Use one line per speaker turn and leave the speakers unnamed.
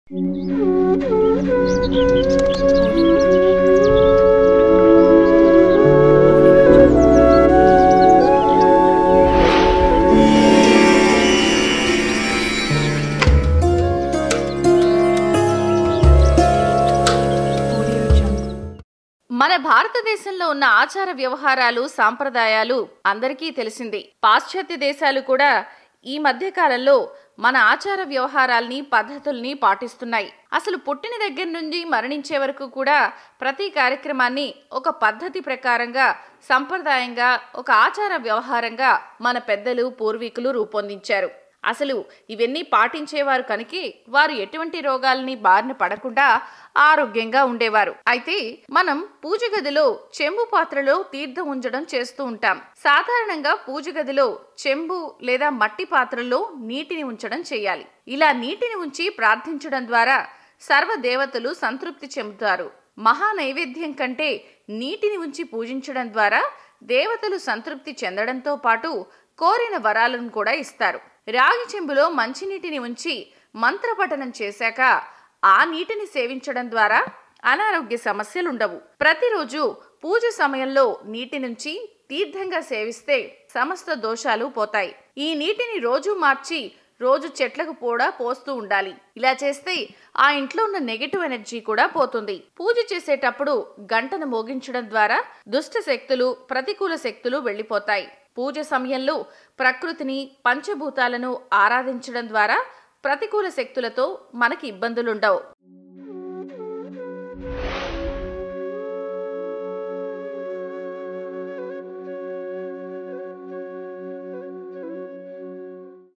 మన భారతదేశంలో ఉన్న ఆచార వ్యవహారాలు సాంప్రదాయాలు అందరికీ తెలిసిందే పాశ్చాత్య దేశాలు కూడా ఈ మధ్య కాలంలో మన ఆచార వ్యవహారాల్ని పద్ధతుల్ని పాటిస్తున్నాయి అసలు పుట్టిన దగ్గర నుంచి మరణించే వరకు కూడా ప్రతి కార్యక్రమాన్ని ఒక పద్ధతి ప్రకారంగా సంప్రదాయంగా ఒక ఆచార వ్యవహారంగా మన పెద్దలు పూర్వీకులు రూపొందించారు అసలు ఇవన్నీ పాటించేవారు కనుకే వారు ఎటువంటి రోగాల్ని బారిన పడకుండా ఆరోగ్యంగా ఉండేవారు అయితే మనం పూజ గదిలో చెంబు పాత్రలో తీర్థం ఉంచడం చేస్తూ ఉంటాం సాధారణంగా పూజ గదిలో చెంబు లేదా మట్టి పాత్రలో నీటిని ఉంచడం చేయాలి ఇలా నీటిని ఉంచి ప్రార్థించడం ద్వారా సర్వ దేవతలు సంతృప్తి చెందుతారు మహా నైవేద్యం కంటే నీటిని ఉంచి పూజించడం ద్వారా దేవతలు సంతృప్తి చెందడంతో పాటు కోరిన వరాలను కూడా ఇస్తారు రాగి చెంబులో మంచినీటిని ఉంచి మంత్రపఠనం చేశాక ఆ నీటిని సేవించడం ద్వారా అనారోగ్య సమస్యలుండవు ప్రతిరోజు పూజ సమయంలో నీటి నుంచి తీర్థంగా సేవిస్తే సమస్త దోషాలు పోతాయి ఈ నీటిని రోజు మార్చి రోజు చెట్లకు కూడా పోస్తూ ఉండాలి ఇలా చేస్తే ఆ ఇంట్లో ఉన్న నెగటివ్ ఎనర్జీ కూడా పోతుంది పూజ చేసేటప్పుడు గంటను మోగించడం ద్వారా దుష్ట శక్తులు ప్రతికూల శక్తులు వెళ్ళిపోతాయి పూజ సమయంలో ప్రకృతిని పంచభూతాలను ఆరాధించడం ద్వారా ప్రతికూల శక్తులతో మనకి ఇబ్బందులుండవు